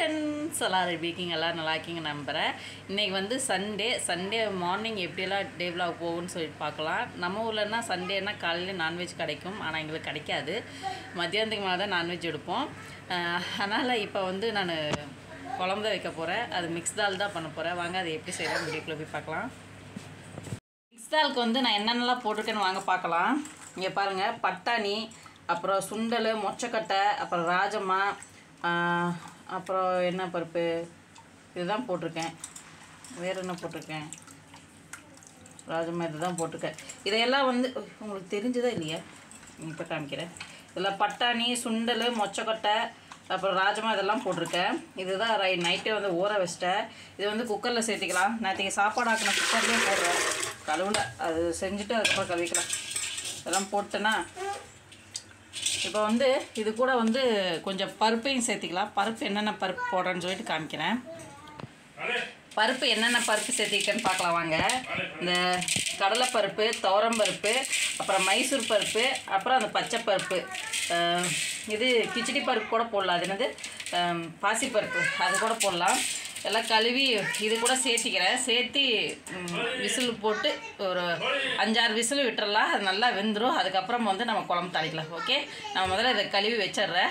friends எல்லோரும் எப்படி இருக்கீங்க எல்லோரும் நல்லா இருக்கீங்க நம்புகிறேன் இன்றைக்கி வந்து சண்டே சண்டே மார்னிங் எப்படியெல்லாம் டே vlog போகும்னு சொல்லிட்டு பார்க்கலாம் நம்ம ஊர்லன்னா சண்டேனா காலையில் நான்வெஜ் கிடைக்கும் ஆனால் எங்களுக்கு கிடைக்காது மத்தியானத்துக்கு மேலே தான் நான்வெஜ் எடுப்போம் அதனால் இப்போ வந்து நான் குழம்பு தான் வைக்க போகிறேன் அது மிக்ஸ் தால் தான் பண்ண போகிறேன் வாங்க அது எப்படி செய்யலாம் வீடியோக்குள்ளே போய் பார்க்கலாம் மிக்ஸ் தாலுக்கு வந்து நான் என்னென்னலாம் போட்டிருக்கேன்னு வாங்க பார்க்கலாம் இங்கே பாருங்கள் பட்டாணி அப்புறம் சுண்டல் மொச்சக்கட்டை அப்புறம் ராஜமா ஆஹ், அப்புறம் என்ன பருப்பு இதுதான் போட்டிருக்கேன் வேறு என்ன போட்டிருக்கேன் ராஜமா இதுதான் போட்டிருக்கேன் இதையெல்லாம் வந்து உங்களுக்கு தெரிஞ்சதா இல்லையா இப்போ காமிக்கிறேன் இதில் பட்டாணி சுண்டல் மொச்சக்கொட்டை அப்புறம் ராஜமா இதெல்லாம் போட்டிருக்கேன் இதுதான் ரை நைட்டே வந்து ஊற வச்சிட்டேன் இது வந்து குக்கரில் சேர்த்திக்கலாம் நேற்றுக்கு சாப்பாடு ஆக்கின குக்கர்லேயே போடுறேன் கழுவுல அது செஞ்சுட்டு அதுக்கப்புறம் கழுவிக்கலாம் இதெல்லாம் போட்டேன்னா இப்போ வந்து இது கூட வந்து கொஞ்சம் பருப்பையும் சேர்த்திக்கலாம் பருப்பு என்னென்ன பருப்பு போடுறேன்னு சொல்லிட்டு காமிக்கிறேன் பருப்பு என்னென்ன பருப்பு சேர்த்திருக்கேன்னு பார்க்கலாம் வாங்க இந்த கடலைப்பருப்பு துவரம்பருப்பு அப்புறம் மைசூர் பருப்பு அப்புறம் அந்த பச்சை பருப்பு அஹ் இது கிச்சடி பருப்பு கூட போடலாம் அது என்னது அஹ் பாசிப்பருப்பு அது கூட போடலாம் எல்லாம் கழுவி இது கூட சேர்த்திக்கிறேன் சேர்த்தி விசில் போட்டு ஒரு அஞ்சாறு விசில் விட்டுறலாம் அது நல்லா வெந்துடும் அதுக்கப்புறம் வந்து நம்ம குழம்பு தாளிக்கலாம் ஓகே நான் முதல்ல இதை கழுவி வச்சிடுறேன்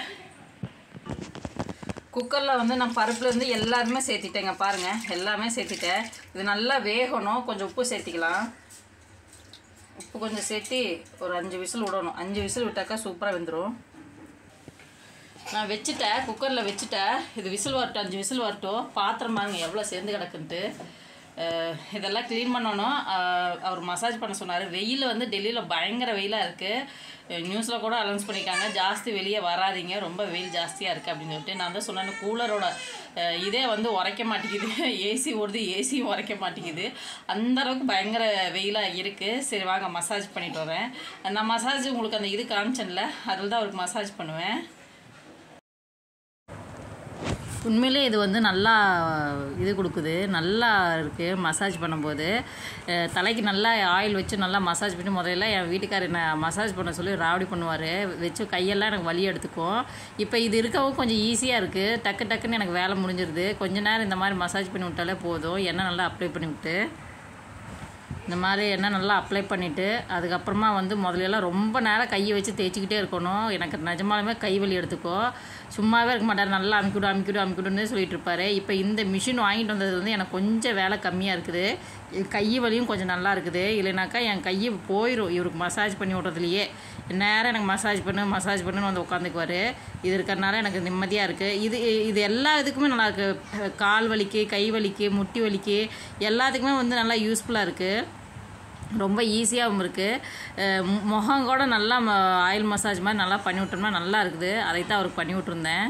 குக்கரில் வந்து நான் பருப்புலேருந்து எல்லாருமே சேர்த்திட்டேங்க பாருங்கள் எல்லாமே சேர்த்திட்டேன் இது நல்லா வேகணும் கொஞ்சம் உப்பு சேர்த்திக்கலாம் உப்பு கொஞ்சம் சேர்த்தி ஒரு அஞ்சு விசில் விடணும் அஞ்சு விசில் விட்டாக்கா சூப்பராக வெந்துடும் நான் வச்சுட்டேன் குக்கரில் வச்சுட்டேன் இது விசில் வரட்டும் அஞ்சு விசில் வரட்டும் பாத்திரம் பாருங்க எவ்வளோ சேர்ந்து கிடக்குன்ட்டு அஹ் இதெல்லாம் க்ளீன் பண்ணணும் அஹ் அவர் மசாஜ் பண்ண சொன்னார் வெயில் வந்து டெல்லியில் பயங்கர வெயிலாக இருக்குது நியூஸில் கூட அனௌன்ஸ் பண்ணியிருக்காங்க ஜாஸ்தி வெளியே வராதீங்க ரொம்ப வெயில் ஜாஸ்தியாக இருக்குது அப்படின்னு சொல்லிட்டு நான் தான் சொன்னேன் கூலரோட அஹ் இதே வந்து உரைக்க மாட்டேங்குது ஏசி ஓடுது ஏசியும் உரைக்க மாட்டேங்குது அந்த அளவுக்கு பயங்கர வெயிலாக இருக்குது சரி வாங்க மசாஜ் பண்ணிட்டு வரேன் நான் மசாஜ் உங்களுக்கு அந்த இது காமிச்சேன்ல அதில் தான் அவருக்கு மசாஜ் பண்ணுவேன் உண்மையிலே இது வந்து நல்லா இது கொடுக்குது நல்லா இருக்குது மசாஜ் பண்ணும்போது அஹ் தலைக்கு நல்லா ஆயில் வச்சு நல்லா மசாஜ் பண்ணி முதல்ல என் வீட்டுக்காரர் என்ன மசாஜ் பண்ண சொல்லி ராவடி பண்ணுவார் வச்சு கையெல்லாம் எனக்கு வலி எடுத்துக்கும் இப்போ இது இருக்கவும் கொஞ்சம் ஈஸியாக இருக்குது டக்கு டக்குன்னு எனக்கு வேலை முடிஞ்சிருது கொஞ்ச நேரம் இந்த மாதிரி மசாஜ் பண்ணி விட்டாலே போதும் எண்ணெய் நல்லா அப்ளை பண்ணி விட்டு இந்த மாதிரி எண்ணெய் நல்லா அப்ளை பண்ணிவிட்டு அதுக்கப்புறமா வந்து முதல்லலாம் ரொம்ப நேரம் கையை வச்சு தேய்ச்சிக்கிட்டே இருக்கணும் எனக்கு நிஜமாலுமே கை வலி எடுத்துக்கோ சும்மாவே இருக்க மாட்டார் நல்லா அமுக்கிவிடு அமுக்கிவிடு அமுக்கிவிடுன்னு சொல்லிட்டு இருப்பாரு இப்போ இந்த மிஷின் வாங்கிட்டு வந்தது வந்து எனக்கு கொஞ்சம் வேலை கம்மியாக இருக்குது இது கை வலியும் கொஞ்சம் நல்லா இருக்குது இல்லைனாக்கா என் கையை போயிடும் இவருக்கு மசாஜ் பண்ணி விட்றதுலையே நேரம் எனக்கு மசாஜ் பண்ணு மசாஜ் பண்ணுன்னு வந்து உட்காந்துக்குவார் இது இருக்கிறனால எனக்கு நிம்மதியாக இருக்குது இது இது எல்லா இதுக்குமே நல்லா இருக்குது கால் வலிக்கு கை வலிக்கு முட்டி வலிக்கு எல்லாத்துக்குமே வந்து நல்லா யூஸ்ஃபுல்லாக இருக்குது ரொம்ப ஈஸியாகவும் இருக்குது முகம் கூட நல்லா ஆயில் மசாஜ் மாதிரி நல்லா பண்ணி விட்டோம்னா நல்லா இருக்குது அதை தான் அவருக்கு பண்ணி விட்ருந்தேன்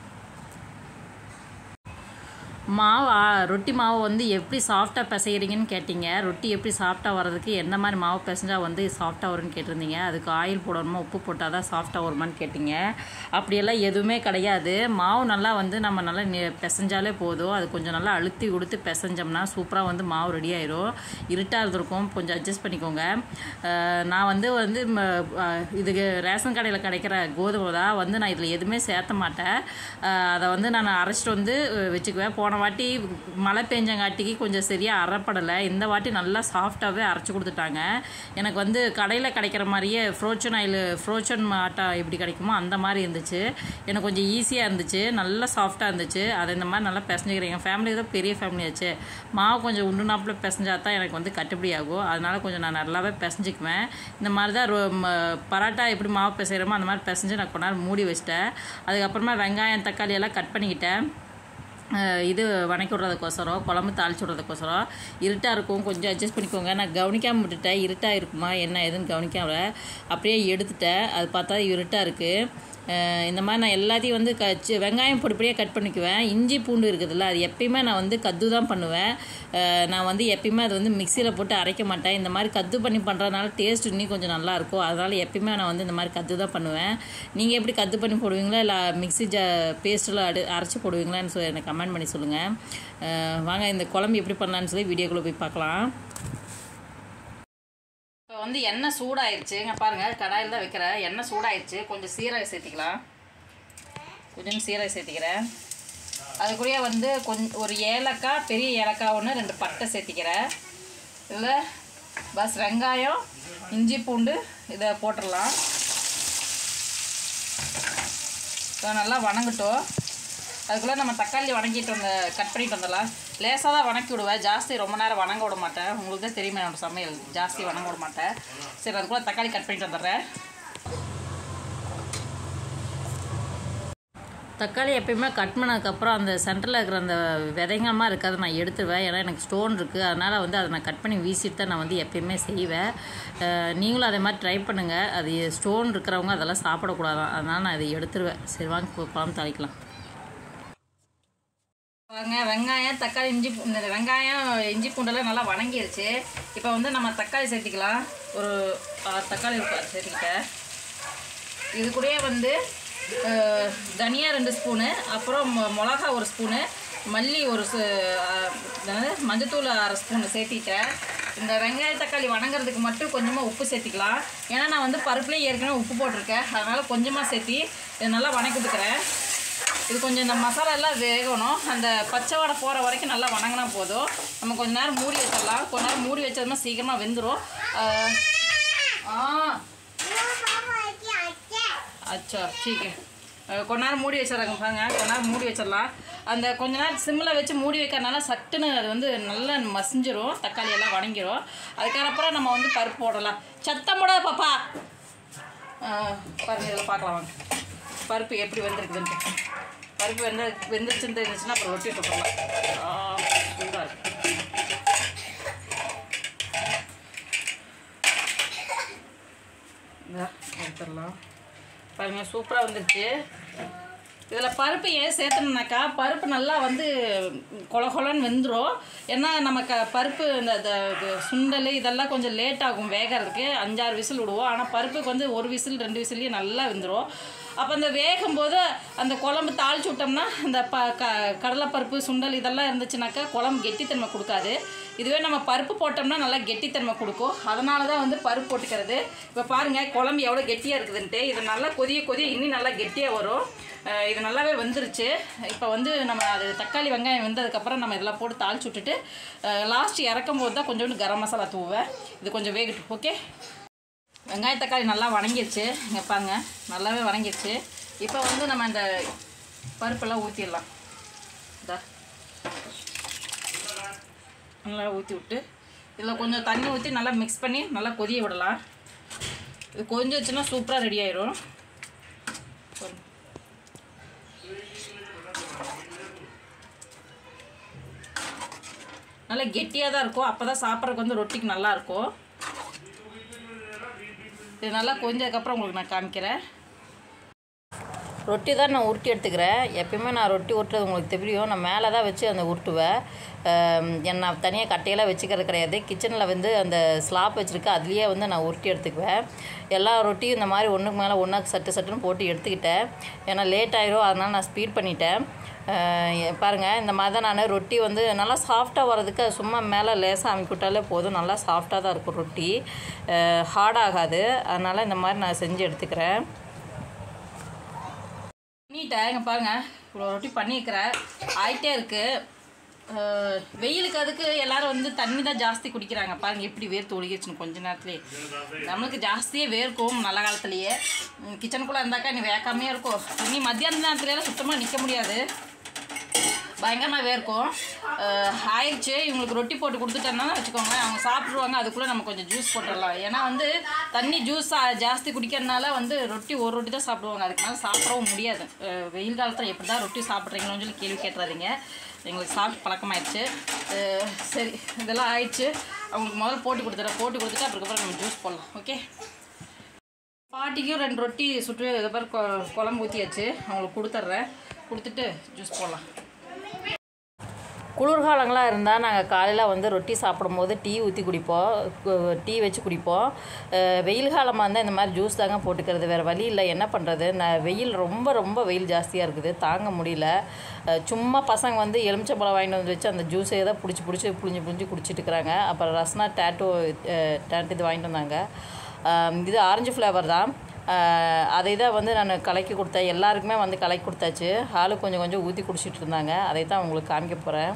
மாவு ஆ, ரொட்டி மாவு வந்து எப்படி சாஃப்டாக பிசைகிறீங்கன்னு கேட்டிங்க ரொட்டி எப்படி சாஃப்டாக வர்றதுக்கு எந்த மாதிரி மாவு பிசைஞ்சா வந்து சாஃப்டாக வரும்னு கேட்டிருந்தீங்க அதுக்கு ஆயில் போடணுமா உப்பு போட்டால் தான் சாஃப்டாக வருமான்னு கேட்டிங்க அப்படியெல்லாம் எதுவுமே கிடையாது மாவு நல்லா வந்து நம்ம நல்லா நெ- பிசைஞ்சாலே போதும் அது கொஞ்சம் நல்லா அழுத்தி கொடுத்து பிசைஞ்சோம்னா சூப்பராக வந்து மாவு ரெடி ஆயிரும் இருட்டாக இருந்திருக்கும் கொஞ்சம் அட்ஜஸ்ட் பண்ணிக்கோங்க அஹ், நான் வந்து வந்து ம, அஹ், இதுக்கு ரேஷன் கடையில் கிடைக்கிற கோதுமை தான் வந்து நான் இதில் எதுவுமே சேர்த்த மாட்டேன் அஹ், அதை வந்து நான் அரைச்சிட்டு வந்து அஹ், வச்சுக்குவேன் போன வாட்டி மழை பெஞ்சங்காட்டிக்கு கொஞ்சம் சரியாக அரைப்படலை இந்த வாட்டி நல்லா சாஃப்டாகவே அரைச்சி கொடுத்துட்டாங்க எனக்கு வந்து கடையில் கிடைக்கிற மாதிரியே ஃப்ரோச்சன் ஆயில் ஃப்ரோச்சன் ஆட்டா எப்படி கிடைக்குமோ அந்த மாதிரி இருந்துச்சு எனக்கு கொஞ்சம் ஈஸியாக இருந்துச்சு நல்லா சாஃப்டாக இருந்துச்சு அதை இந்த மாதிரி நல்லா பிசைஞ்சிக்கிறேன் என் ஃபேமிலி தான் பெரிய ஃபேமிலி ஆச்சு மாவு கொஞ்சம் உண்டு நாப்பில் பிசைஞ்சா தான் எனக்கு வந்து கட்டுப்படி ஆகும் அதனால கொஞ்சம் நான் நல்லாவே பிசைஞ்சிக்குவேன் இந்த மாதிரி தான் ரொ- ம- பரோட்டா எப்படி மாவு பிசைகிறோமோ அந்த மாதிரி பிசைஞ்சு நான் கொஞ்ச நேரம் மூடி வச்சிட்டேன் அதுக்கப்புறமா வெங்காயம் தக்காளி எல்லாம் கட் பண்ணிக்கிட்டேன் அஹ் இது வணக்கி விட்றதுக்கோசரம் குழம்பு தாளிச்சு விட்றதுக்கோசரம் இருட்டாக இருக்கும் கொஞ்சம் அட்ஜஸ்ட் பண்ணிக்கோங்க நான் கவனிக்காமல் விட்டுட்டேன் இருட்டாக இருக்குமா என்ன ஏதுன்னு கவனிக்காம அப்படியே எடுத்துட்டேன் அது பார்த்தா இருட்டாக இருக்குது இந்த மாதிரி நான் எல்லாத்தையும் வந்து க சி- வெங்காயம் பொடிப்படியாக கட் பண்ணிக்குவேன் இஞ்சி பூண்டு இருக்குதுல்ல அது எப்பயுமே நான் வந்து கத்து தான் பண்ணுவேன் அஹ் நான் வந்து எப்பயுமே அது வந்து மிக்சியில் போட்டு அரைக்க மாட்டேன் இந்த மாதிரி கத்து பண்ணி பண்ணுறதுனால டேஸ்ட் இன்னும் கொஞ்சம் நல்லாயிருக்கும் அதனால் எப்பயுமே நான் வந்து இந்த மாதிரி கத்து தான் பண்ணுவேன் நீங்கள் எப்படி கத்து பண்ணி போடுவீங்களா இல்லை மிக்ஸி ஜ பேஸ்ட்டில் அடு அரைச்சி போடுவீங்களான்னு சொல்லி எனக்கு கமெண்ட் பண்ணி சொல்லுங்கள் வாங்க இந்த குழம்பு எப்படி பண்ணலான்னு சொல்லி வீடியோக்குள்ளே போய் பார்க்கலாம் இப்போ வந்து எண்ணெய் சூடாயிருச்சு இங்கே பாருங்கள் கடாயில் தான் வைக்கிறேன் எண்ணெய் சூடாயிருச்சு கொஞ்சம் சீரகம் சேர்த்திக்கலாம் கொஞ்சம் சீரகம் சேர்த்திக்கிறேன் அது கூடயே வந்து கொஞ்சம் ஒரு ஏலக்காய் பெரிய ஏலக்காய் ஒன்று ரெண்டு பட்டை சேர்த்திக்கிறேன் இதில் பஸ் வெங்காயம் இஞ்சி பூண்டு இதை போட்டுடலாம் இதை நல்லா வணங்கட்டும் அதுக்குள்ளே நம்ம தக்காளி வணங்கிட்டு வந்த கட் பண்ணிட்டு வந்துடலாம் லேசாக தான் வணக்கி விடுவேன் ஜாஸ்தி ரொம்ப நேரம் வணங்க விட மாட்டேன் உங்களுக்கு தான் தெரியுமே என்னோட சமையல் ஜாஸ்தி வணங்க விட மாட்டேன் சரி அதுக்குள்ளே தக்காளி கட் பண்ணிட்டு வந்துடுறேன் தக்காளி எப்பயுமே கட் பண்ணதுக்கப்புறம் அந்த சென்டரில் இருக்கிற அந்த விதைங்கமாக இருக்காது நான் எடுத்துருவேன் ஏன்னா எனக்கு ஸ்டோன் இருக்குது அதனால் வந்து அதை நான் கட் பண்ணி வீசிட்டு தான் நான் வந்து எப்பயுமே செய்வேன் அஹ் நீங்களும் அதே மாதிரி ட்ரை பண்ணுங்கள் அது ஸ்டோன் இருக்கிறவங்க அதெல்லாம் சாப்பிடக்கூடாதான் அதனால் நான் இதை எடுத்துருவேன் சரி வாங்க இப்போ குழம்பு தாளிக்கலாம் பாருங்க வெங்காயம் தக்காளி இஞ்சி பூ- இந்த வெங்காயம் இஞ்சி பூண்டெல்லாம் நல்லா வணங்கிருச்சு இப்போ வந்து நம்ம தக்காளி சேர்த்திக்கலாம் ஒரு ஆறு தக்காளி இருக்கும் அது சேர்த்திக்கிட்டேன் இது கூடயே வந்து அஹ், தனியா ரெண்டு ஸ்பூனு அப்புறம் மொ- மிளகா ஒரு ஸ்பூனு மல்லி ஒரு சு- அஹ், என்னது மஞ்சத்தூள் அரை ஸ்பூனு சேர்த்திக்கிறேன் இந்த வெங்காய தக்காளி வணங்குறதுக்கு மட்டும் கொஞ்சமாக உப்பு சேர்த்திக்கலாம் ஏன்னா நான் வந்து பருப்புலேயே ஏற்கனவே உப்பு போட்டிருக்கேன் அதனால் கொஞ்சமாக சேர்த்தி இதை நல்லா வணக்கி விட்டுக்கிறேன் இது கொஞ்சம் இந்த மசாலா எல்லாம் வேகணும் அந்த பச்சை வடை போகிற வரைக்கும் நல்லா வணங்கினா போதும் நம்ம கொஞ்ச நேரம் மூடி வச்சிடலாம் கொஞ்ச நேரம் மூடி வச்சதுமா சீக்கிரமாக வெந்துடும் ஆ அச்சா ठीक है அஹ் கொஞ்ச நேரம் மூடி வச்சிடறாங்க பாருங்க கொஞ்ச நேரம் மூடி வச்சிடலாம் அந்த கொஞ்ச நேரம் சிம்மில் வச்சு மூடி வைக்கிறதுனால சட்டுன்னு அது வந்து நல்லா மசிஞ்சிரும் தக்காளி எல்லாம் வணங்கிரும் அதுக்கப்புறம் நம்ம வந்து பருப்பு போடலாம் சத்தம் போடாத பாப்பா அஹ் பாருங்க இதில் பார்க்கலாம் வாங்க பருப்பு எப்படி வெந்திருக்குதுன்ட்டு பருப்பு வெந்த வெந்துருச்சுன்னு தெரிஞ்சிச்சுன்னா அப்புறம் ரொட்டி போட்டுடலாம் சூடாக இருக்கு இந்தா, எடுத்துடலாம் பாருங்க சூப்பராக வந்துருச்சு இதில் பருப்பு ஏன் சேர்த்தணுனாக்கா பருப்பு நல்லா வந்து கொல கொலன்னு வெந்துடும் ஏன்னா நம்ம க பருப்பு இந்த இந்த இது சுண்டல் இதெல்லாம் கொஞ்சம் லேட் ஆகும் வேகறதுக்கு அஞ்சாறு விசில் விடுவோம் ஆனால் பருப்புக்கு வந்து ஒரு விசில் ரெண்டு விசில்லையே நல்லா வெந்துடும் அப்போ அந்த வேகும்போது அந்த குழம்பு தாளிச்சு விட்டோம்னா அந்த ப க கடலைப்பருப்பு சுண்டல் இதெல்லாம் இருந்துச்சுனாக்கா குழம்பு கெட்டித்தன்மை கொடுக்காது இதுவே நம்ம பருப்பு போட்டோம்னா நல்லா கெட்டித்தன்மை கொடுக்கும் அதனால தான் வந்து பருப்பு போட்டுக்கிறது இப்போ பாருங்கள் குழம்பு எவ்வளோ கெட்டியாக இருக்குதுன்ட்டு இது நல்லா கொதிய கொதிய இன்னும் நல்லா கெட்டியாக வரும் அஹ் இது நல்லாவே வெந்துருச்சு இப்போ வந்து நம்ம அது தக்காளி வெங்காயம் வெந்ததுக்கப்புறம் நம்ம இதெல்லாம் போட்டு தாளிச்சு விட்டுட்டு லாஸ்ட் இறக்கும் போது தான் கொஞ்சோண்டு கரம் மசாலா தூவேன் இது கொஞ்சம் வேகட்டும் ஓகே வெங்காய தக்காளி நல்லா வணங்கிருச்சு இங்கே பாருங்க நல்லாவே வணங்கிருச்சு இப்போ வந்து நம்ம இந்த பருப்பெல்லாம் ஊற்றிடலாம் இதா நல்லா ஊற்றி விட்டு இதில் கொஞ்சம் தண்ணி ஊற்றி நல்லா மிக்ஸ் பண்ணி நல்லா கொதிய விடலாம் இது கொதிஞ்சிச்சுன்னா சூப்பராக ரெடி ஆயிரும் நல்லா கெட்டியாக தான் இருக்கும் அப்போ தான் சாப்பிட்றதுக்கு வந்து ரொட்டிக்கு நல்லா இருக்கும் இது நல்லா கொஞ்சதுக்கப்புறம் உங்களுக்கு நான் காமிக்கிறேன் ரொட்டி தான் நான் உருட்டி எடுத்துக்கிறேன் எப்பயுமே நான் ரொட்டி உருட்டுறது உங்களுக்கு தெரியும் நான் மேலே தான் வச்சு அந்த உருட்டுவேன் அஹ் நான் தனியாக கட்டையெல்லாம் வச்சுக்கிறது கிடையாது கிச்சனில் வந்து அந்த ஸ்லாப் வச்சுருக்கேன் அதுலேயே வந்து நான் உருட்டி எடுத்துக்குவேன் எல்லா ரொட்டியும் இந்த மாதிரி ஒன்றுக்கு மேலே ஒன்றா சட்டு சட்டுன்னு போட்டு எடுத்துக்கிட்டேன் ஏன்னா லேட் ஆயிரும் அதனால் நான் ஸ்பீட் பண்ணிட்டேன் அஹ் பாருங்கள் இந்த மாதிரி தான் நான் ரொட்டி வந்து நல்லா சாஃப்டாக வர்றதுக்கு அது சும்மா மேலே லேசாக அமைக்கி விட்டாலே போதும் நல்லா சாஃப்டாக தான் இருக்கும் ரொட்டி ஹார்ட் ஆகாது அதனால் இந்த மாதிரி நான் செஞ்சு எடுத்துக்கிறேன் பண்ணிட்டேன் இங்கே பாருங்க இவ்வளோ ரொட்டி பண்ணியிருக்கிறேன் ஆயிட்டே இருக்கு அஹ் வெயிலுக்கு அதுக்கு எல்லாரும் வந்து தண்ணி தான் ஜாஸ்தி குடிக்கிறாங்க பாருங்க எப்படி வேர்த்து ஒழுகிடுச்சுன்னு கொஞ்ச நேரத்துலேயே நம்மளுக்கு ஜாஸ்தியே வேர்க்கும் நல்ல காலத்துலேயே கிச்சனுக்குள்ளே இருந்தாக்கா நீ வேக்காமே இருக்கும் நீ மத்தியான நேரத்துலலாம் சுத்தமாக நிற்க முடியாது பயங்கரமாக வேர்க்கும் அஹ் ஆயிடுச்சு இவங்களுக்கு ரொட்டி போட்டு கொடுத்துட்டோம்னா வச்சுக்கோங்களேன் அவங்க சாப்பிட்ருவாங்க அதுக்குள்ளே நம்ம கொஞ்சம் ஜூஸ் போட்டுடலாம் ஏன்னா வந்து தண்ணி ஜூஸ் ஜாஸ்தி குடிக்கிறதுனால வந்து ரொட்டி ஒரு ரொட்டி தான் சாப்பிடுவாங்க அதுக்கு மேலே சாப்பிடவும் முடியாது அஹ் வெயில் காலத்தில் எப்படி தான் ரொட்டி சாப்பிட்றீங்களோன்னு சொல்லி கேள்வி கேட்டுறாதீங்க எங்களுக்கு சாப்பிட்டு பழக்கமாயிடுச்சு அஹ் சரி இதெல்லாம் ஆயிடுச்சு அவங்களுக்கு முதல்ல போட்டு கொடுத்துட்றேன் போட்டு கொடுத்துட்டு அதுக்கப்புறம் நம்ம ஜூஸ் போடலாம் ஓகே பாட்டிக்கும் ரெண்டு ரொட்டி சுட்டு இது மாதிரி கொ- குழம்பு ஊற்றியாச்சு அவங்களுக்கு கொடுத்துட்றேன் கொடுத்துட்டு ஜூஸ் போடலாம் குளிர்காலங்களாக இருந்தால் நாங்கள் காலையில் வந்து ரொட்டி சாப்பிடும்போது டீ ஊற்றி குடிப்போம் கு- டீ வச்சு குடிப்போம் அஹ் வெயில் காலமாக இருந்தால் இந்த மாதிரி ஜூஸ் தாங்க போட்டுக்கிறது வேறு வழி இல்லை என்ன பண்ணுறது நான் வெயில் ரொம்ப ரொம்ப வெயில் ஜாஸ்தியாக இருக்குது தாங்க முடியல அஹ் சும்மா பசங்க வந்து எலுமிச்சம்பழம் வாங்கிட்டு வந்து வச்சு அந்த ஜூஸே தான் பிடிச்சி பிடிச்சி புளிஞ்சு புளிஞ்சு குடிச்சிட்டு இருக்கிறாங்க அப்புறம் ரஸ்னா டேட்டோ டேட் இது வாங்கிட்டு வந்தாங்க அஹ் இது ஆரஞ்சு ஃப்ளேவர் தான் அஹ், அதை தான் வந்து நான் கலக்கி கொடுத்தேன் எல்லாருக்குமே வந்து கலக்கி கொடுத்தாச்சு ஆளு கொஞ்சம் கொஞ்சம் ஊற்றி குடிச்சிட்டு இருந்தாங்க அதை தான் உங்களுக்கு காமிக்க போகிறேன்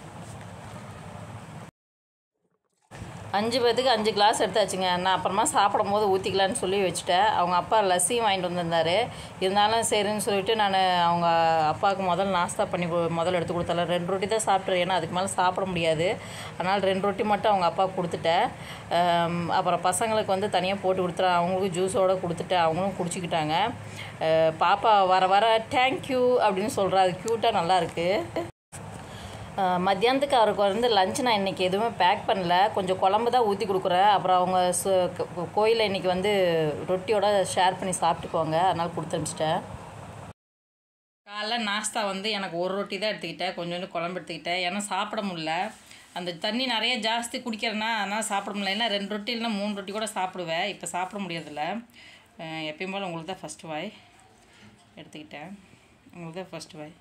அஞ்சு பேர்த்துக்கு அஞ்சு கிளாஸ் எடுத்தாச்சுங்க நான் அப்புறமா சாப்பிடும் போது ஊற்றிக்கலான்னு சொல்லி வச்சுட்டேன் அவங்க அப்பா லஸ்ஸியும் வாங்கிட்டு வந்திருந்தாரு இருந்தாலும் சரின்னு சொல்லிட்டு நான் அவங்க அப்பாவுக்கு முதல் நாஸ்தா பண்ணி கொ- முதல்ல எடுத்து கொடுத்தால ரெண்டு ரொட்டி தான் சாப்பிட்றேன் ஏன்னா அதுக்கு மேலே சாப்பிட முடியாது அதனால் ரெண்டு ரொட்டி மட்டும் அவங்க அப்பாவுக்கு கொடுத்துட்டேன் ஆம், அப்புறம் பசங்களுக்கு வந்து தனியாக போட்டு கொடுத்துட்டேன் அவங்களுக்கும் ஜூஸோடு கொடுத்துட்டு அவங்களும் குடிச்சிக்கிட்டாங்க அஹ், பாப்பா வர வர தேங்க்யூ அப்படின்னு சொல்கிறா அது க்யூட்டாக நல்லா இருக்குது அஹ் மத்தியானத்துக்கு அவருக்கு வந்து லஞ்ச் நான் இன்றைக்கி எதுவுமே பேக் பண்ணல கொஞ்சம் குழம்பு தான் ஊற்றி கொடுக்குறேன் அப்புறம் அவங்க கோயிலில் இன்றைக்கி வந்து ரொட்டியோட ஷேர் பண்ணி சாப்பிட்டுக்குவாங்க அதனால் கொடுத்து அனுப்பிச்சிட்டேன் காலைல நாஸ்தா வந்து எனக்கு ஒரு ரொட்டி தான் எடுத்துக்கிட்டேன் கொஞ்சோண்டு குழம்பு எடுத்துக்கிட்டேன் ஏன்னா சாப்பிட முடியல அந்த தண்ணி நிறைய ஜாஸ்தி குடிக்கிறேன்னா அதனால் சாப்பிட முடியல ஏன்னா ரெண்டு ரொட்டி இல்லைன்னா மூணு ரொட்டி கூட சாப்பிடுவேன் இப்போ சாப்பிட முடியறதில்ல அஹ் எப்பயும் போல் உங்களுக்கு தான் ஃபஸ்ட்டு வாய் எடுத்துக்கிட்டேன் உங்களுக்கு தான் ஃபஸ்ட்டு வாய்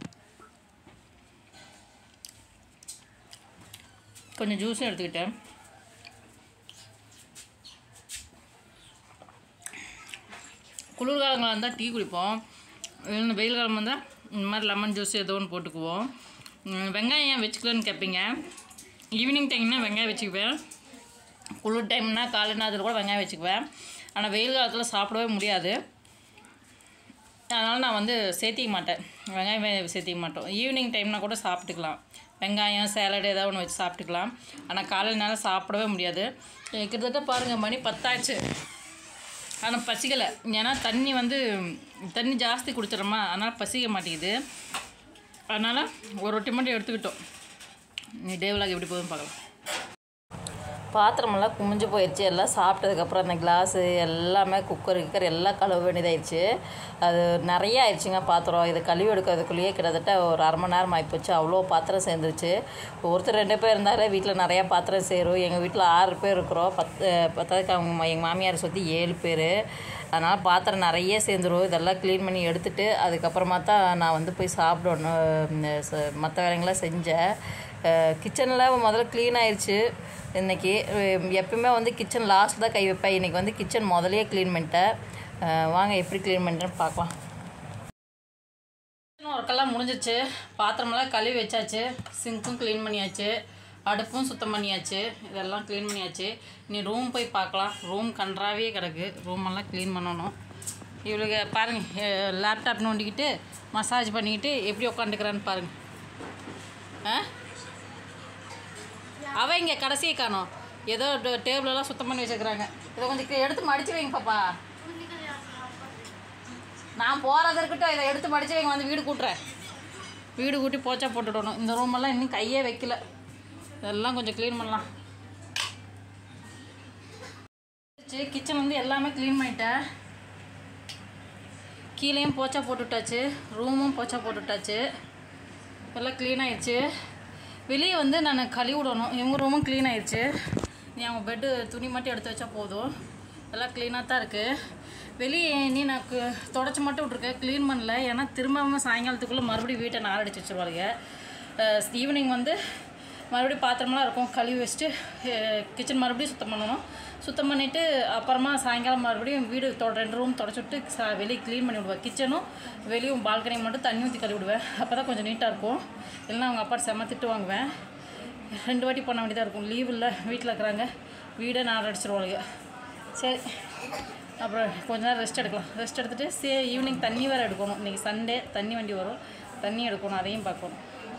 கொஞ்சம் ஜூஸும் எடுத்துக்கிட்டேன் குளிர்காலங்களாக இருந்தால் டீ குடிப்போம் இல்லைன்னா வெயில் காலம் வந்தால் இந்த மாதிரி லெமன் ஜூஸ் ஏதோ ஒன்று போட்டுக்குவோம் உம், வெங்காயம் ஏன் வச்சுக்கலன்னு கேட்பீங்க ஈவினிங் டைம்னா வெங்காயம் வச்சுக்குவேன் குளிர் டைம்னா காலை நேரத்தில் கூட வெங்காயம் வச்சுக்குவேன் ஆனால் வெயில் காலத்தில் சாப்பிடவே முடியாது அதனால் நான் வந்து சேர்த்திக்க மாட்டேன் வெங்காயம் வே- சேர்த்திக்க மாட்டோம் ஈவினிங் டைம்னா கூட சாப்பிட்டுக்கலாம் வெங்காயம் சேலடு ஏதாவது ஒன்று வச்சு சாப்பிட்டுக்கலாம் ஆனால் காலையினால சாப்பிடவே முடியாது அஹ் கிட்டத்தட்ட பாருங்கள் மணி பத்தாச்சு ஆனால் பசிக்கலை ஏன்னா தண்ணி வந்து தண்ணி ஜாஸ்தி குடிச்சிடுறோமா அதனால் பசிக்க மாட்டேங்குது அதனால் ஒரு ரொட்டி மட்டும் எடுத்துக்கிட்டோம் நீ டேவிலாக எப்படி போகுதுன்னு பார்க்கலாம் பாத்திரமெல்லாம் குமிஞ்சு போயிடுச்சு எல்லாம் சாப்பிட்டதுக்கப்புறம் அந்த கிளாஸு எல்லாமே குக்கர் கிக்கர் எல்லாம் கழுவ வேண்டியதாயிடுச்சு அது நிறைய ஆயிடுச்சுங்க பாத்திரம் இது கழுவி எடுக்கிறதுக்குள்ளேயே கிட்டத்தட்ட ஒரு அரை மணி நேரம் ஆகிப்போச்சு அவ்வளோ பாத்திரம் சேர்ந்துருச்சு ஒருத்தர் ரெண்டு பேர் இருந்தாலே வீட்டில் நிறையா பாத்திரம் சேரும் எங்கள் வீட்டில் ஆறு பேர் இருக்கிறோம் பத்து பத்தாவதுக்கு அவங்க மா- எங்கள் மாமியார் சுற்றி ஏழு பேர் அதனால் பாத்திரம் நிறைய சேர்ந்துரும் இதெல்லாம் க்ளீன் பண்ணி எடுத்துட்டு அதுக்கப்புறமா தான் நான் வந்து போய் சாப்பிடணும் மற்ற வேலைங்களாம் செஞ்சேன் கிச்சனில் முதல்ல க்ளீன் ஆயிடுச்சு இன்றைக்கி எப்பயுமே வந்து கிச்சன் லாஸ்ட் தான் கை வைப்பேன் இன்றைக்கி வந்து கிச்சன் முதலையே க்ளீன் பண்ணிட்டேன் அஹ் வாங்க எப்படி க்ளீன் பண்ணிட்டேன்னு பார்க்கலாம் ஒர்க்கெல்லாம் முடிஞ்சிச்சு பாத்திரமெல்லாம் கழுவி வச்சாச்சு சிங்க்கும் க்ளீன் பண்ணியாச்சு அடுப்பும் சுத்தம் பண்ணியாச்சு இதெல்லாம் க்ளீன் பண்ணியாச்சு நீ ரூம் போய் பார்க்கலாம் ரூம் கன்றாவே கிடக்கு ரூமெல்லாம் க்ளீன் பண்ணணும் இவளுக்கு பாருங்கள் லேப்டாப் நோண்டிக்கிட்டு மசாஜ் பண்ணிக்கிட்டு எப்படி உட்காந்துக்கிறான்னு பாருங்கள் ஆ அவ இங்கே கடைசியை காணோம் ஏதோ டேபிள் எல்லாம் சுத்தம் பண்ணி வச்சுக்கிறாங்க இதை கொஞ்சம் கீழே எடுத்து மடிச்சு வைங்க பாப்பா நான் போகிறது இருக்கட்டும் இதை எடுத்து மடிச்சு வைங்க வந்து வீடு கூட்டுறேன் வீடு கூட்டி போச்சா போட்டுடணும் இந்த ரூமெல்லாம் இன்னும் கையே வைக்கல இதெல்லாம் கொஞ்சம் க்ளீன் பண்ணலாம் கிச்சன் வந்து எல்லாமே க்ளீன் பண்ணிட்டேன் கீழேயும் போச்சா போட்டுவிட்டாச்சு ரூமும் போச்சா போட்டுவிட்டாச்சு எல்லாம் க்ளீன் ஆயிடுச்சு வெளியே வந்து நான் கழுவி விடணும் இவங்க ரூமும் க்ளீன் ஆயிடுச்சு நீ அவங்க பெட்டு துணி மட்டும் எடுத்து வச்சா போதும் எல்லாம் க்ளீனாக தான் இருக்குது வெளியே நீ நான் கு- தொடச்சி மட்டும் விட்ருக்கேன் க்ளீன் பண்ணல ஏன்னா திரும்பவும் சாயங்காலத்துக்குள்ளே மறுபடியும் வீட்டை நார் அடிச்சு வச்சுருவாங்க ஈவினிங் வந்து மறுபடியும் பாத்திரமெல்லாம் இருக்கும் கழுவி வச்சுட்டு கிச்சன் மறுபடியும் சுத்தம் பண்ணணும் சுத்தம் பண்ணிவிட்டு அப்புறமா சாயங்காலம் மறுபடியும் வீடு தொ ரெண்டு ரூம் தொடச்சி விட்டு சா வெளியே க்ளீன் பண்ணி விடுவேன் கிச்சனும் வெளியும் பால்கனி மட்டும் தண்ணி ஊற்றி கழுவி விடுவேன் அப்போ தான் கொஞ்சம் நீட்டாக இருக்கும் இல்லைன்னா அவங்க அப்பா செம்ம திட்டு வாங்குவேன் ரெண்டு வாட்டி பண்ண வேண்டியதாக இருக்கும் லீவ் இல்லை வீட்டில் இருக்கிறாங்க வீடே நார் அடிச்சிருவாளுங்க சரி அப்புறம் கொஞ்ச நேரம் ரெஸ்ட் எடுக்கலாம் ரெஸ்ட் எடுத்துகிட்டு சே ஈவினிங் தண்ணி வேறு எடுக்கணும் இன்றைக்கி சண்டே தண்ணி வண்டி வரும் தண்ணி எடுக்கணும் அதையும் பார்க்கணும்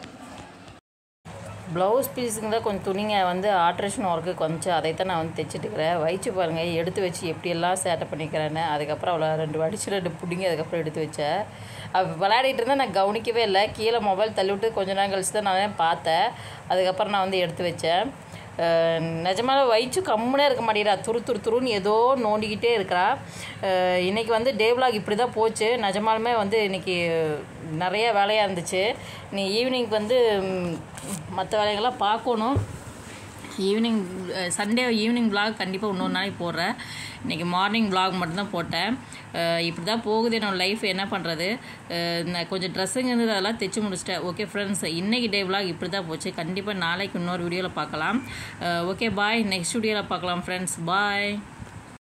ப்ளவுஸ் பீஸுங்க தான் கொஞ்சம் துணிங்க வந்து ஆல்ட்ரேஷன் ஒர்க்கு கொஞ்சம் அதைத்தான் நான் வந்து தைச்சிட்டுக்கிறேன் வயிற்று பாருங்கள் எடுத்து வச்சு எப்படியெல்லாம் சேட்டை பண்ணிக்கிறேன்னு அதுக்கப்புறம் அவ்வளோ ரெண்டு வடிச்சு ரெண்டு பிடிங்கி அதுக்கப்புறம் எடுத்து வச்சேன் அவள் விளையாடிட்டு இருந்தால் நான் கவனிக்கவே இல்லை கீழே மொபைல் தள்ளி விட்டு கொஞ்ச நேரம் கழிச்சு தான் நான் பார்த்தேன் அதுக்கப்புறம் நான் வந்து எடுத்து வச்சேன் அஹ் நிஜமாவே வயிற்று கம்முனே இருக்க மாட்டேங்கிறா துரு துரு துருன்னு ஏதோ நோண்டிக்கிட்டே இருக்கிறா அஹ் இன்னைக்கு வந்து டே vlog இப்படி தான் போச்சு நிஜமாலுமே வந்து இன்னைக்கு நிறைய வேலையாக இருந்துச்சு நீ ஈவினிங் வந்து மற்ற வேலைகள்லாம் பார்க்கணும் ஈவினிங் சண்டே ஈவினிங் vlog கண்டிப்பாக இன்னொரு நாளைக்கு போடுறேன் இன்றைக்கி மார்னிங் vlog மட்டும்தான் போட்டேன் அஹ் இப்படி தான் போகுது என்னோடய லைஃப் என்ன பண்ணுறது நான் கொஞ்சம் ட்ரெஸ்ஸுங்க இருந்தது அதெல்லாம் தைச்சு முடிச்சிட்டேன் ஓகே ஃப்ரெண்ட்ஸ் இன்றைக்கி டே vlog இப்படி தான் போச்சு கண்டிப்பாக நாளைக்கு இன்னொரு வீடியோவில் பார்க்கலாம் ஓகே பாய் நெக்ஸ்ட் வீடியோவில் பார்க்கலாம் ஃப்ரெண்ட்ஸ் பாய்